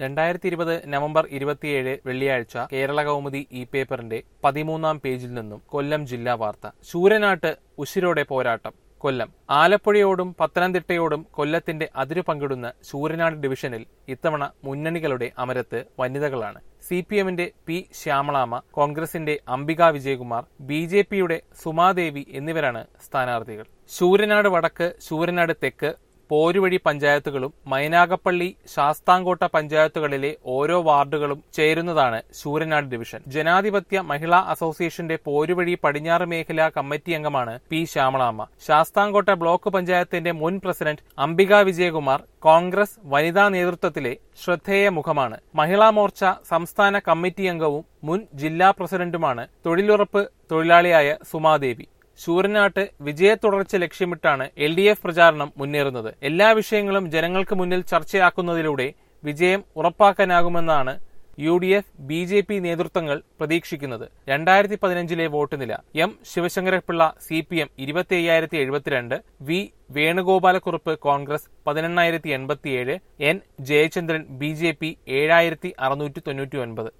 രണ്ടായിരത്തി ഇരുപത് നവംബർ ഇരുപത്തിയേഴ് വെള്ളിയാഴ്ച കേരള കൗമുദി ഇ പേപ്പറിന്റെ പതിമൂന്നാം പേജിൽ നിന്നും കൊല്ലം ജില്ലാ വാർത്ത ശൂരനാട്ട് ഉശിരോടെ പോരാട്ടം കൊല്ലം ആലപ്പുഴയോടും പത്തനംതിട്ടയോടും കൊല്ലത്തിന്റെ അതിരു പങ്കിടുന്ന ശൂരനാട് ഡിവിഷനിൽ ഇത്തവണ മുന്നണികളുടെ അമരത്ത് വനിതകളാണ് സി പി എമ്മിന്റെ പി ശ്യാമളാമ കോൺഗ്രസിന്റെ അംബിക വിജയകുമാർ ബി ജെ പിയുടെ സുമാദേവി എന്നിവരാണ് സ്ഥാനാർത്ഥികൾ ശൂരനാട് വടക്ക് ശൂരനാട് തെക്ക് പോരുവഴി പഞ്ചായത്തുകളും മൈനാഗപ്പള്ളി ശാസ്താംകോട്ട പഞ്ചായത്തുകളിലെ ഓരോ വാർഡുകളും ചേരുന്നതാണ് ശൂരനാട് ഡിവിഷൻ ജനാധിപത്യ മഹിളാ അസോസിയേഷന്റെ പോരുവഴി പടിഞ്ഞാറ് മേഖലാ കമ്മിറ്റി അംഗമാണ് പി ശ്യാമളാമ്മ ശാസ്താംകോട്ട ബ്ലോക്ക് പഞ്ചായത്തിന്റെ മുൻ പ്രസിഡന്റ് അംബിക വിജയകുമാർ കോൺഗ്രസ് വനിതാ നേതൃത്വത്തിലെ ശ്രദ്ധേയ മുഖമാണ് മഹിളാ മോർച്ച സംസ്ഥാന കമ്മിറ്റി അംഗവും മുൻ ജില്ലാ പ്രസിഡന്റുമാണ് തൊഴിലുറപ്പ് തൊഴിലാളിയായ സുമാദേവി ശൂരനാട്ട് വിജയത്തുടർച്ച ലക്ഷ്യമിട്ടാണ് എൽ ഡി എഫ് പ്രചാരണം മുന്നേറുന്നത് എല്ലാ വിഷയങ്ങളും ജനങ്ങൾക്ക് മുന്നിൽ ചർച്ചയാക്കുന്നതിലൂടെ വിജയം ഉറപ്പാക്കാനാകുമെന്നാണ് U D F B J P നേതൃത്വങ്ങൾ പ്രതീക്ഷിക്കുന്നത് രണ്ടായിരത്തി പതിനഞ്ചിലെ വോട്ട് നില M Sivasankarapillai C P M ഇരുപത്തി അയ്യായിരത്തി എഴുപത്തിരണ്ട് വി വേണുഗോപാലക്കുറുപ്പ് കോൺഗ്രസ് പതിനെണ്ണായിരത്തി എൺപത്തിയേഴ് N Jayachandran B J P ഏഴായിരത്തി അറുന്നൂറ്റി തൊണ്ണൂറ്റി ഒൻപത്